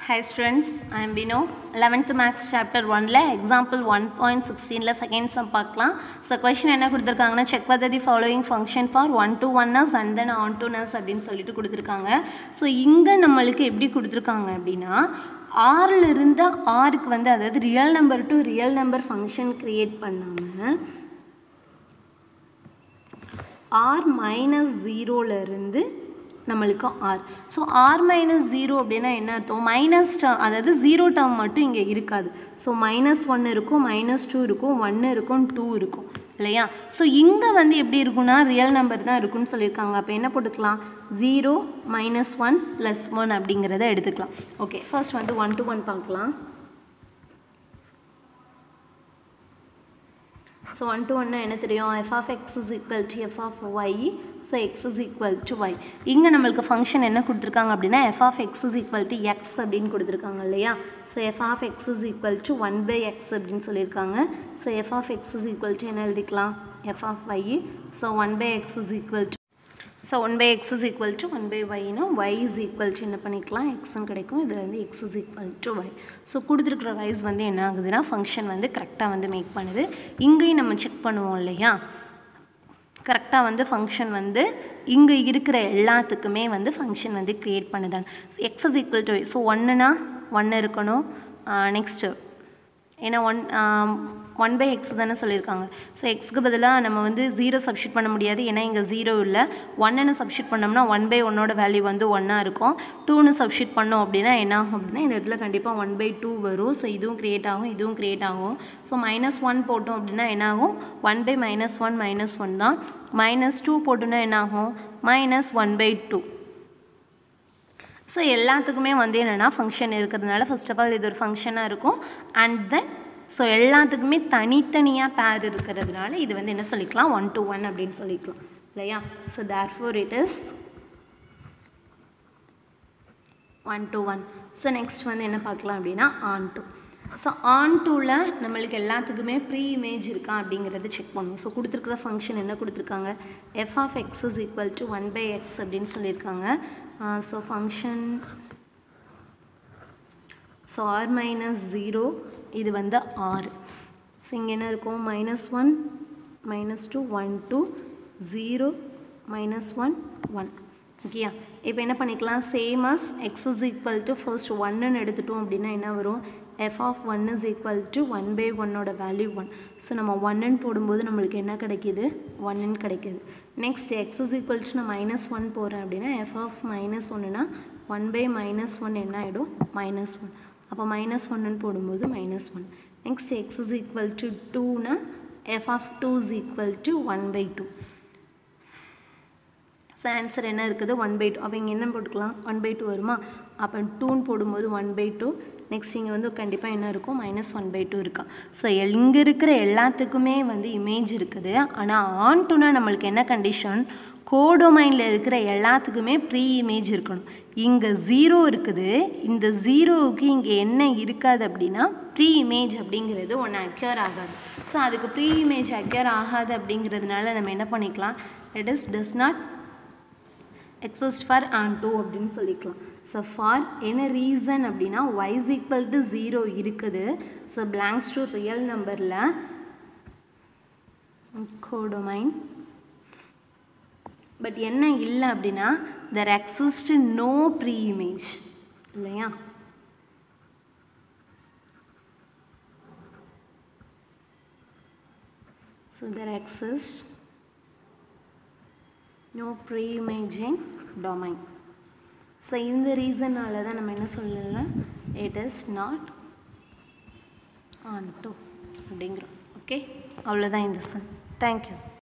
Hi students, I am Bino. 11th Maths Chapter 1ல example 1.16ல second sum பார்க்கலாம் so question என்ன கொடுத்துருக்காங்கன்னா check whether the following function for one to ones and then on to நஸ் அப்படின்னு சொல்லிட்டு கொடுத்துருக்காங்க ஸோ இங்கே நம்மளுக்கு எப்படி கொடுத்துருக்காங்க அப்படின்னா ஆறில் இருந்து ஆறுக்கு வந்து அதாவது real number to real number function create பண்ணாமல் ஆர் மைனஸ் ஜீரோலேருந்து நம்மளுக்கு R so R minus zero அப்படின்னா என்ன அர்த்தம் மைனஸ் டேர்ம் அதாவது ஜீரோ டேர்ம் மட்டும் இங்கே இருக்காது ஸோ மைனஸ் ஒன் இருக்கும் மைனஸ் டூ இருக்கும் ஒன்று இருக்கும் டூ இருக்கும் இல்லையா ஸோ இங்கே வந்து எப்படி இருக்குன்னா ரியல் நம்பர் தான் இருக்குன்னு சொல்லியிருக்காங்க அப்போ என்ன போட்டுக்கலாம் zero minus one plus one அப்படிங்கிறத எடுத்துக்கலாம் ஓகே ஃபர்ஸ்ட் வந்து ஒன் டு ஒன் பார்க்கலாம் ஸோ ஒன் டு ஒன்னா என்ன தெரியும் F of X is equal to F of Y so X is equal to Y இங்கே நம்மளுக்கு ஃபங்க்ஷன் என்ன கொடுத்துருக்காங்க அப்படின்னா F of X is equal to X அப்படின்னு கொடுத்துருக்காங்க இல்லையா so F of X is equal to one by X அப்படின்னு சொல்லியிருக்காங்க so F of X is equal to என்ன எழுதிக்கலாம் F of Y so one by X is equal to so one by X is equal to one by ஒய்னா Y is equal to என்ன பண்ணிக்கலாம் எக்ஸ்ன்னு கிடைக்கும் இதில் வந்து X is equal to Y so கொடுத்துருக்குற வைஸ் வந்து என்ன ஆகுதுன்னா ஃபங்க்ஷன் வந்து கரெக்டாக வந்து மேக் பண்ணுது இங்கேயும் நம்ம செக் பண்ணுவோம் இல்லையா கரெக்டாக வந்து ஃபங்க்ஷன் வந்து இங்கே இருக்கிற எல்லாத்துக்குமே வந்து ஃபங்க்ஷன் வந்து க்ரியேட் பண்ணுதான் X is equal to so ஒன்றுனா ஒன்று இருக்கணும் நெக்ஸ்ட்டு ஏன்னா ஒன் ஒன் பை எக்ஸ் தானே சொல்லியிருக்காங்க ஸோ எக்ஸுக்கு பதிலாக நம்ம வந்து ஜீரோ சப்ஸ்டியூட் பண்ண முடியாது ஏன்னா இங்கே ஜீரோ இல்லை ஒன்னுன்னு சப்ஸ்டியூட் பண்ணோம்னா ஒன் பை ஒன்னோட வேல்யூ வந்து ஒன்னாக இருக்கும் டூன்னு சப்ஸ்டியூட் பண்ணோம் அப்படின்னா என்ன ஆகும் அப்படின்னா இந்த இடத்துல கண்டிப்பாக ஒன் பை டூ வரும் ஸோ இதுவும் க்ரியேட் ஆகும் இதுவும் க்ரியேட் ஆகும் ஸோ மைனஸ் ஒன் போட்டோம் அப்படின்னா என்ன ஆகும் one by minus one minus one தான் மைனஸ் டூ போட்டோன்னா என்ன ஆகும் minus one by two so எல்லாத்துக்குமே வந்து என்னென்னா ஃபங்க்ஷன் இருக்கிறதுனால ஃபர்ஸ்ட் ஆஃப் ஆல் இது ஒரு ஃபங்க்ஷனாக இருக்கும் அண்ட் தென் ஸோ எல்லாத்துக்குமே தனித்தனியாக பேர் இருக்கிறதுனால இது வந்து என்ன சொல்லிக்கலாம் ஒன் டு ஒன் அப்படின்னு சொல்லிக்கலாம் இல்லையா so therefore it is one to one so next வந்து என்ன பார்க்கலாம் அப்படின்னா ஆன் டூ ஸோ ஆன் டூவில் நம்மளுக்கு எல்லாத்துக்குமே ப்ரீ இமேஜ் இருக்கா அப்படிங்கிறத செக் பண்ணுவோம் ஸோ கொடுத்துருக்குற ஃபங்க்ஷன் என்ன கொடுத்துருக்காங்க F of X is equal to one by X அப்படின்னு சொல்லியிருக்காங்க so function so R minus zero இது வந்து ஆறு ஸோ இங்கே என்ன இருக்கும் minus one minus two one two zero minus one one ஓகேயா இப்போ என்ன பண்ணிக்கலாம் same as X is equal to first ஒன்னுன்னு எடுத்துட்டோம் அப்படின்னா என்ன வரும் F of one is equal to one by ஒன்னோட வேல்யூ ஒன் ஸோ நம்ம ஒன்னுன்னு போடும்போது நம்மளுக்கு என்ன கிடைக்கிது ஒன்னுன்னு கிடைக்கிது next X is equal to நான் மைனஸ் ஒன் போகிறேன் அப்படின்னா எஃப் ஆஃப் மைனஸ் ஒன்றுனா ஒன் பை மைனஸ் ஒன் என்ன ஆகிடும் மைனஸ் ஒன் அப்போ மைனஸ் ஒன்னுன்னு போடும்போது minus one next X is equal to டூனா F of two is equal to one by two so answer என்ன இருக்குது ஒன் பை டூ அப்போ இங்கே என்ன போட்டுக்கலாம் ஒன் பை டூ வருமா அப்போ டூன்னு போடும்போது ஒன் பை டூ நெக்ஸ்ட் இங்கே வந்து கண்டிப்பாக என்ன இருக்கும் மைனஸ் ஒன் பை டூ இருக்கா ஸோ இங்கே இருக்கிற எல்லாத்துக்குமே வந்து இமேஜ் இருக்குது ஆனால் ஆன் டூனா நம்மளுக்கு என்ன கண்டிஷன் கோடொமைனில் இருக்கிற எல்லாத்துக்குமே ப்ரீ இமேஜ் இருக்கணும் இங்கே ஜீரோ இருக்குது இந்த ஜீரோவுக்கு இங்கே என்ன இருக்காது அப்படின்னா ப்ரீ இமேஜ் அப்படிங்கிறது ஒன்று அக்யூர் ஆகாது ஸோ அதுக்கு ப்ரீ இமேஜ் அக்யூர் ஆகாது அப்படிங்கிறதுனால நம்ம என்ன பண்ணிக்கலாம் it is does not exist for onto அப்படின்னு சொல்லிக்கலாம் ஸோ ஃபார் என்ன ரீசன் அப்படின்னா ஒய்ஸ் ஈக்குவல் டு ஜீரோ இருக்குது ஸோ பிளாங்க்ஸ் டு ரியல் நம்பரில் கோடொமைன் பட் என்ன இல்லை அப்படின்னா there exist no pre image இல்லையா so there exist no pre image in domain so இந்த ரீசனால் தான் நம்ம என்ன சொல்லலாம் it is not onto அப்படிங்கிறோம் ஓகே அவ்வளோதான் இந்த சன் தேங்க்யூ